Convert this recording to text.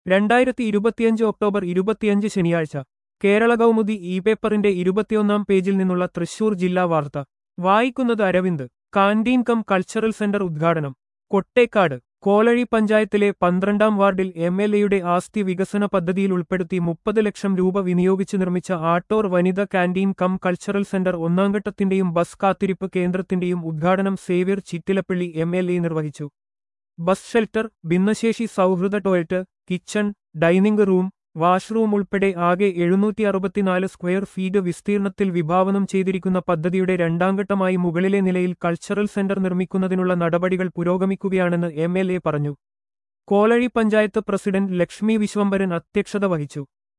രണ്ടായിരത്തി ഇരുപത്തിയഞ്ച് ഒക്ടോബർ ഇരുപത്തിയഞ്ച് ശനിയാഴ്ച കേരള കൗമുദി ഇ പേപ്പറിന്റെ ഇരുപത്തിയൊന്നാം പേജിൽ നിന്നുള്ള തൃശൂർ ജില്ലാ വാർത്ത വായിക്കുന്നത് Aravind canteen cum cultural centre ഉദ്ഘാടനം കൊട്ടേക്കാട് കോളഴി പഞ്ചായത്തിലെ പന്ത്രണ്ടാം വാർഡിൽ എം എൽ എയുടെ ആസ്തി വികസന പദ്ധതിയിൽ ഉൾപ്പെടുത്തി മുപ്പത് ലക്ഷം രൂപ വിനിയോഗിച്ച് നിർമ്മിച്ച ആട്ടോർ വനിത കാന്റീൻ കം കൾച്ചറൽ സെന്റർ ഒന്നാംഘട്ടത്തിന്റെയും ബസ് കാത്തിരിപ്പ് കേന്ദ്രത്തിന്റെയും ഉദ്ഘാടനം Xavier Chittilappally M L A നിർവഹിച്ചു ബസ് ഷെൽട്ടർ ഭിന്നശേഷി സൗഹൃദ toilet kitchen dining room washroom ഉൾപ്പെടെ ആകെ എഴുന്നൂറ്റി അറുപത്തിനാല് സ്ക്വയർ ഫീറ്റ് വിസ്തീർണത്തിൽ വിഭാവനം ചെയ്തിരിക്കുന്ന പദ്ധതിയുടെ രണ്ടാംഘട്ടമായി മുകളിലെ നിലയിൽ കൾച്ചറൽ സെന്റർ നിർമ്മിക്കുന്നതിനുള്ള നടപടികൾ പുരോഗമിക്കുകയാണെന്ന് എം എൽ എ പറഞ്ഞു കോളഴി പഞ്ചായത്ത് പ്രസിഡന്റ് ലക്ഷ്മി വിശ്വംഭരൻ അധ്യക്ഷത വഹിച്ചു